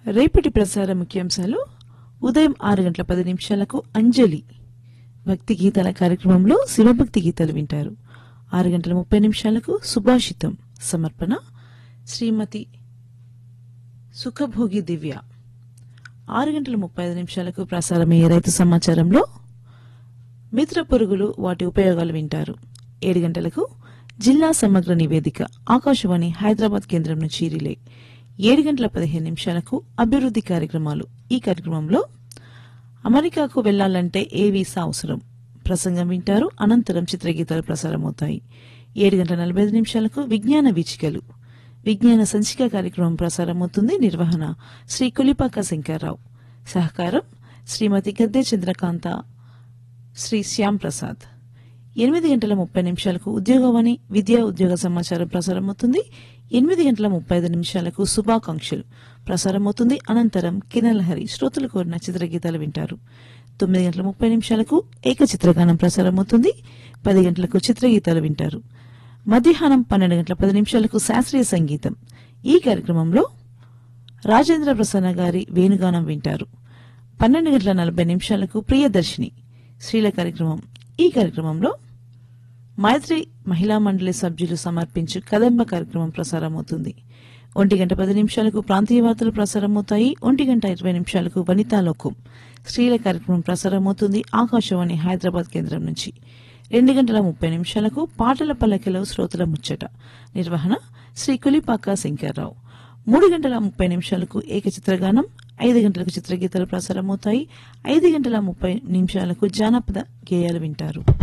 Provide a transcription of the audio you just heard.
రేపటి ప్రసార ముఖ్యాంశాలు ఉదయం ఆరు గంటల పది నిమిషాలకు అంజలి భక్తి గీతాల కార్యక్రమంలో శివభక్తి గీతాలు వింటారు ఆరు గంటల ముప్పై నిమిషాలకు సుభాషితం సమర్పణ శ్రీమతి సుఖభోగి దివ్య ఆరు గంటల ముప్పై ఐదు నిమిషాలకు ప్రసారమయ్యే రైతు సమాచారంలో మిత్ర పురుగులు వాటి ఉపయోగాలు వింటారు ఏడు గంటలకు జిల్లా సమగ్ర నివేదిక ఆకాశవాణి హైదరాబాద్ కేంద్రం నుంచి రిలే ఏడు గంటల పదిహేను నిమిషాలకు అభివృద్ధి కార్యక్రమాలు ఈ కార్యక్రమంలో అమెరికాకు వెళ్లాలంటే ఏ వీసా అవసరం ప్రసంగం వింటారు అనంతరం చిత్రగీతాలు ప్రసారమవుతాయి ఏడు గంటల నలభై ఐదు నిమిషాలకు విజ్ఞాన వీచికలు విజ్ఞాన సంచిక కార్యక్రమం ప్రసారమవుతుంది నిర్వహణ శ్రీ కులిపాక శంకర్రావు సహకారం శ్రీమతి గద్దె చంద్రకాంత శ్రీ శ్యామ్ ప్రసాద్ ఎనిమిది గంటల ముప్పై నిమిషాలకు ఉద్యోగవాణి విద్యా ఉద్యోగ సమాచారం ప్రసారమవుతుంది ఎనిమిది గంటల ముప్పై ఐదు నిమిషాలకు శుభాకాంక్షలు ప్రసారమవుతుంది అనంతరం కినలహరి శ్రోతలు కోరిన చిత్రగీతాలు వింటారు తొమ్మిది గంటల ముప్పై నిమిషాలకు ఏక చిత్రగానం ప్రసారమవుతుంది పది గంటలకు చిత్రగీతాలు వింటారు మధ్యాహ్నం పన్నెండు గంటల పది నిమిషాలకు శాస్త్రీయ సంగీతం ఈ కార్యక్రమంలో రాజేంద్ర ప్రసన్న గారి వేణుగానం వింటారు పన్నెండు గంటల నలభై నిమిషాలకు ప్రియదర్శిని స్త్రీల కార్యక్రమం ఈ కార్యక్రమంలో మైత్రి మహిళా మండలి సభ్యులు సమర్పించు కదంబ కార్యక్రమం ప్రసారమవుతుంది ఒంటి గంట పది నిమిషాలకు ప్రాంతీయ వార్తలు ప్రసారమవుతాయి ఒంటి గంట ఇరవై నిమిషాలకు వనితాలోకం స్త్రీల కార్యక్రమం ప్రసారమవుతుంది ఆకాశవాణి హైదరాబాద్ కేంద్రం నుంచి రెండు గంటల ముప్పై నిమిషాలకు పాటల పల్లకిలో శ్రోతల ముచ్చట నిర్వహణ శ్రీ కులిపాక శంకర్రావు మూడు గంటల ముప్పై నిమిషాలకు ఏకచిత్రగానం ఐదు గంటలకు చిత్రగీతాలు ప్రసారమవుతాయి ఐదు గంటల ముప్పై నిమిషాలకు జానపద గేయాలు వింటారు